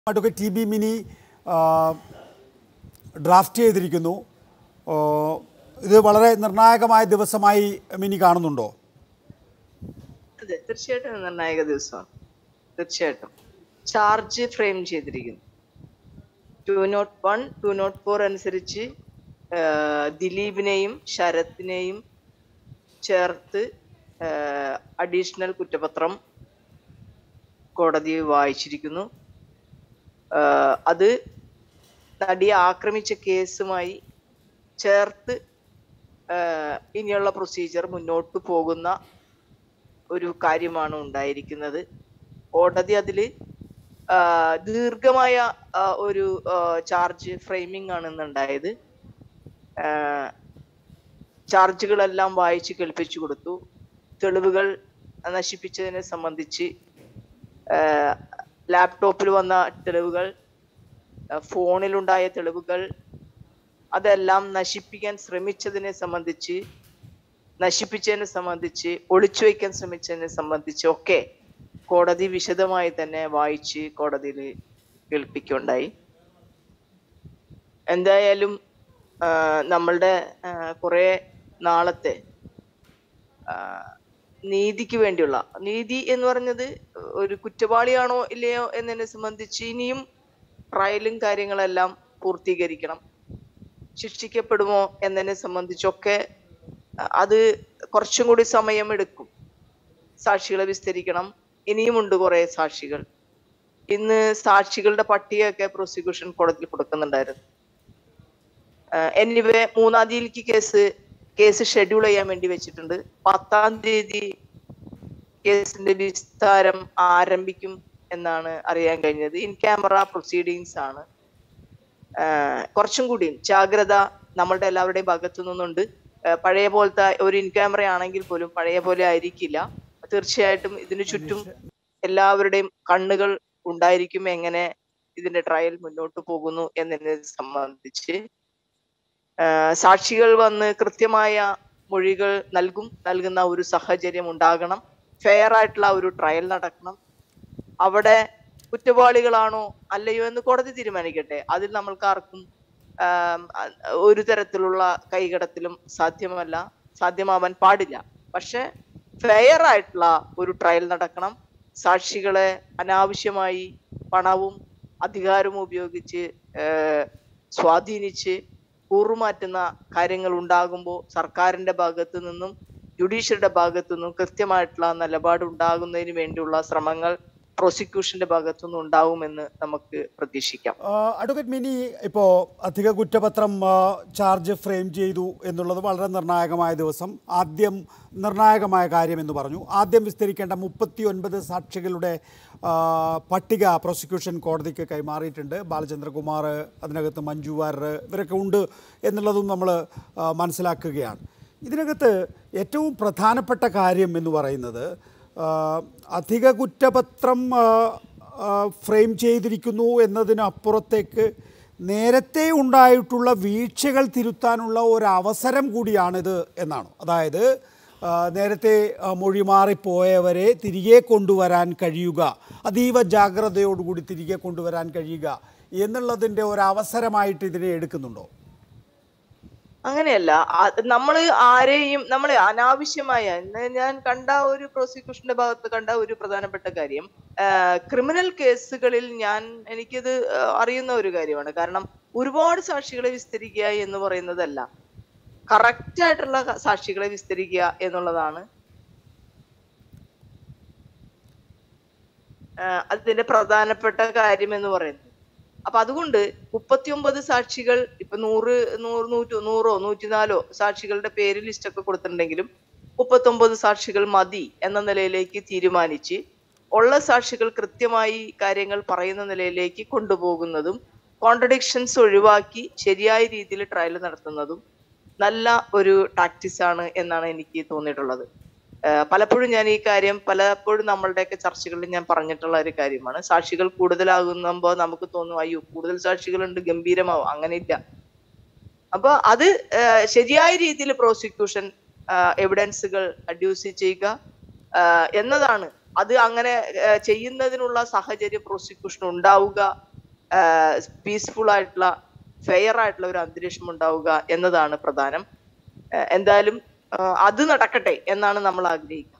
advocate T B Mini ആ, draft ചെയ്തിരിക്കുന്നു ഓ, ഇത് വളരെ നിർണായകമായ ദിവസമായി മിനി കാണുന്നുണ്ടോ അതെ തീർച്ചയായിട്ടും നിർണായക ദിവസമാണ് തീർച്ചയായിട്ടും ചാർജ് ഫ്രെയിം ചെയ്തിരിക്കുന്നു two naught one two naught four അനുസരിച്ച് ആ, ദിലീപിനെയും ശരത്തിനെയും ചേർത്ത് അഡീഷണൽ കുറ്റപത്രം കോടതി വായിച്ചിരിക്കുന്നു ആ, അത് നടിയെ ആക്രമിച്ച കേസുമായി ചേർത്ത് ആ, ഇനിയുള്ള പ്രൊസീജിയർ മുന്നോട്ട് പോകുന്ന ഒരു കാര്യമാണ് ഉണ്ടായിരിക്കുന്നത് കോടതി അതില് ആ, ദീർഘമായ ആ, ഒരു ചാർജ് ഫ്രെയിമിംഗ് ആണ് ഇന്നുണ്ടായത് ആ, ചാർജുകളെല്ലാം വായിച്ച് കേൾപ്പിച്ചു കൊടുത്തു തെളിവുകൾ നശിപ്പിച്ചതിനെ സംബന്ധിച്ച് ആ, ലാപ്ടോപ്പിൽ വന്ന തെളിവുകൾ ആ, ഫോണിലുണ്ടായ തെളിവുകൾ അതെല്ലാം നശിപ്പിക്കാൻ ശ്രമിച്ചതിനെ സംബന്ധിച്ച് നശിപ്പിച്ചതിനെ സംബന്ധിച്ച് ഒളിച്ചു വയ്ക്കാൻ ശ്രമിച്ചതിനെ സംബന്ധിച്ച് ഒക്കെ കോടതി വിശദമായി തന്നെ വായിച്ച് കോടതിയിൽ കേൾപ്പിക്കുകയുണ്ടായി എന്തായാലും ആ, നമ്മളുടെ ആ, കുറെ നാളത്തെ ആ, നീതിക്ക് വേണ്ടിയുള്ള നീതി എന്ന് പറഞ്ഞത് ഒരു കുറ്റവാളിയാണോ ഇല്ലയോ എന്നതിനെ സംബന്ധിച്ച് ഇനിയും ട്രയലും കാര്യങ്ങളെല്ലാം പൂർത്തീകരിക്കണം ശിക്ഷിക്കപ്പെടുമോ എന്നതിനെ സംബന്ധിച്ചൊക്കെ അത് കുറച്ചും കൂടി സമയം എടുക്കും സാക്ഷികളെ വിസ്തരിക്കണം ഇനിയുമുണ്ട് കുറെ സാക്ഷികൾ ഇന്ന് സാക്ഷികളുടെ പട്ടികയൊക്കെ പ്രോസിക്യൂഷൻ കോടതിയിൽ കൊടുക്കുന്നുണ്ടായിരുന്നു എനിവേ മൂന്നാം തീയതിക്ക് കേസ് കേസ് ഷെഡ്യൂൾ ചെയ്യാൻ വേണ്ടി വെച്ചിട്ടുണ്ട് പത്താം തീയതി കേസിന്റെ വിസ്താരം ആരംഭിക്കും എന്നാണ് അറിയാൻ കഴിഞ്ഞത് ഇൻ ക്യാമറ പ്രൊസീഡിങ്സ് ആണ് ആഹ് കുറച്ചും കൂടി ജാഗ്രത നമ്മളുടെ എല്ലാവരുടെയും ഭാഗത്തു നിന്നുണ്ട് ആഹ് പഴയ പോലത്തെ ഒരു ഇൻ ക്യാമറ ആണെങ്കിൽ പോലും പഴയ പോലെ ആയിരിക്കില്ല തീർച്ചയായിട്ടും ഇതിനു ചുറ്റും എല്ലാവരുടെയും കണ്ണുകൾ ഉണ്ടായിരിക്കും എങ്ങനെ ഇതിന്റെ ട്രയൽ മുന്നോട്ട് പോകുന്നു എന്നതിനെ സംബന്ധിച്ച് ആഹ് സാക്ഷികൾ വന്ന് കൃത്യമായ മൊഴികൾ നൽകും നൽകുന്ന ഒരു സാഹചര്യം ഉണ്ടാകണം ഫെയർ ആയിട്ടുള്ള ഒരു ട്രയൽ നടക്കണം അവിടെ കുറ്റവാളികളാണോ അല്ലയോ എന്ന് കോടതി തീരുമാനിക്കട്ടെ അതിൽ നമ്മൾക്ക് ആർക്കും ആം, അ- ഒരു തരത്തിലുള്ള കൈകടത്തിലും സാധ്യമല്ല സാധ്യമാവാൻ പാടില്ല പക്ഷെ ഫെയർ ആയിട്ടുള്ള ഒരു ട്രയൽ നടക്കണം സാക്ഷികളെ അനാവശ്യമായി പണവും അധികാരവും ഉപയോഗിച്ച് ഏർ, സ്വാധീനിച്ച് കൂറുമാറ്റുന്ന കാര്യങ്ങൾ ഉണ്ടാകുമ്പോൾ സർക്കാരിന്റെ ഭാഗത്തു നിന്നും ജുഡീഷ്യറിയുടെ ഭാഗത്തു നിന്നും കൃത്യമായിട്ടുള്ള നിലപാട് ഉണ്ടാകുന്നതിന് വേണ്ടിയുള്ള ശ്രമങ്ങൾ പ്രോസിക്യൂഷന്റെ ഭാഗത്തു നിന്നും ഉണ്ടാവുമെന്ന് നമുക്ക് പ്രതീക്ഷിക്കാം ആ, അഡ്വക്കേറ്റ് മിനി ഇപ്പോൾ അധിക കുറ്റപത്രം ആ, ചാർജ് ഫ്രെയിം ചെയ്തു എന്നുള്ളത് വളരെ നിർണായകമായ ദിവസം ആദ്യം നിർണായകമായ കാര്യം എന്ന് പറഞ്ഞു ആദ്യം വിസ്തരിക്കേണ്ട മുപ്പത്തി ഒൻപത് സാക്ഷികളുടെ ആ, പട്ടിക പ്രോസിക്യൂഷൻ കോടതിക്ക് കൈമാറിയിട്ടുണ്ട് ബാലചന്ദ്രകുമാർ അതിനകത്ത് മഞ്ജു വാര്യർ ഇവരൊക്കെ ഉണ്ട് എന്നുള്ളതും നമ്മൾ ആ, മനസ്സിലാക്കുകയാണ് ഇതിനകത്ത് ഏറ്റവും പ്രധാനപ്പെട്ട കാര്യം എന്ന് പറയുന്നത് ആ, അധിക കുറ്റപത്രം ആ, ആ, ഫ്രെയിം ചെയ്തിരിക്കുന്നു എന്നതിനപ്പുറത്തേക്ക് നേരത്തെ ഉണ്ടായിട്ടുള്ള വീഴ്ചകൾ തിരുത്താനുള്ള ഒരു അവസരം കൂടിയാണിത് എന്നാണ് അതായത് ആ, നേരത്തെ ആ, മൊഴി മാറിപ്പോയവരെ തിരികെ കൊണ്ടുവരാൻ കഴിയുക അതീവ ജാഗ്രതയോടുകൂടി തിരികെ കൊണ്ടുവരാൻ കഴിയുക എന്നുള്ളതിൻ്റെ ഒരു അവസരമായിട്ട് ഇതിനെ എടുക്കുന്നുണ്ടോ അങ്ങനെയല്ല നമ്മൾ ആരെയും നമ്മൾ അനാവശ്യമായ ഇന്ന് ഞാൻ കണ്ട ഒരു പ്രോസിക്യൂഷന്റെ ഭാഗത്ത് കണ്ട ഒരു പ്രധാനപ്പെട്ട കാര്യം ക്രിമിനൽ കേസുകളിൽ ഞാൻ എനിക്കിത് ആ, അറിയുന്ന ഒരു കാര്യമാണ് കാരണം ഒരുപാട് സാക്ഷികളെ വിസ്തരിക്കുക എന്ന് പറയുന്നതല്ല കറക്റ്റ് ആയിട്ടുള്ള ക- സാക്ഷികളെ വിസ്തരിക്കുക എന്നുള്ളതാണ് ആ, അതിന്റെ പ്രധാനപ്പെട്ട കാര്യം എന്ന് പറയുന്നത് അപ്പൊ അതുകൊണ്ട് മുപ്പത്തിയൊമ്പത് സാക്ഷികൾ ഇപ്പൊ നൂറ് നൂറ് നൂറ്റി നൂറോ നൂറ്റിനാലോ സാക്ഷികളുടെ പേര് ലിസ്റ്റ് ഒക്കെ കൊടുത്തിട്ടുണ്ടെങ്കിലും മുപ്പത്തൊമ്പത് സാക്ഷികൾ മതി എന്ന നിലയിലേക്ക് തീരുമാനിച്ച് ഉള്ള സാക്ഷികൾ കൃത്യമായി കാര്യങ്ങൾ പറയുന്ന നിലയിലേക്ക് കൊണ്ടുപോകുന്നതും കോൺട്രഡിക്ഷൻസ് ഒഴിവാക്കി ശരിയായ രീതിയിൽ ട്രയൽ നടത്തുന്നതും നല്ല ഒരു ടാക്ടിക്സ് ആണ് എന്നാണ് എനിക്ക് തോന്നിയിട്ടുള്ളത് ആഹ് പലപ്പോഴും ഞാൻ ഈ കാര്യം പലപ്പോഴും നമ്മളുടെയൊക്കെ ചർച്ചകളിൽ ഞാൻ പറഞ്ഞിട്ടുള്ള ഒരു കാര്യമാണ് സാക്ഷികൾ കൂടുതലാകുമ്പോൾ നമുക്ക് തോന്നും അയ്യോ കൂടുതൽ സാക്ഷികളുണ്ട് ഗംഭീരമാവും അങ്ങനെ ഇല്ല അപ്പൊ അത് ആഹ് ശരിയായ രീതിയിൽ പ്രോസിക്യൂഷൻ എവിഡൻസുകൾ അഡ്യൂസ് ചെയ്യുക ആഹ് എന്നതാണ് അത് അങ്ങനെ ആഹ് ചെയ്യുന്നതിനുള്ള സാഹചര്യം പ്രോസിക്യൂഷൻ ഉണ്ടാവുക പീസ്ഫുൾ ആയിട്ടുള്ള ഫെയർ ആയിട്ടുള്ള ഒരു അന്തരീക്ഷം ഉണ്ടാവുക എന്നതാണ് പ്രധാനം ആ, എന്തായാലും ആ, അത് നടക്കട്ടെ എന്നാണ് നമ്മൾ ആഗ്രഹിക്കുന്നത്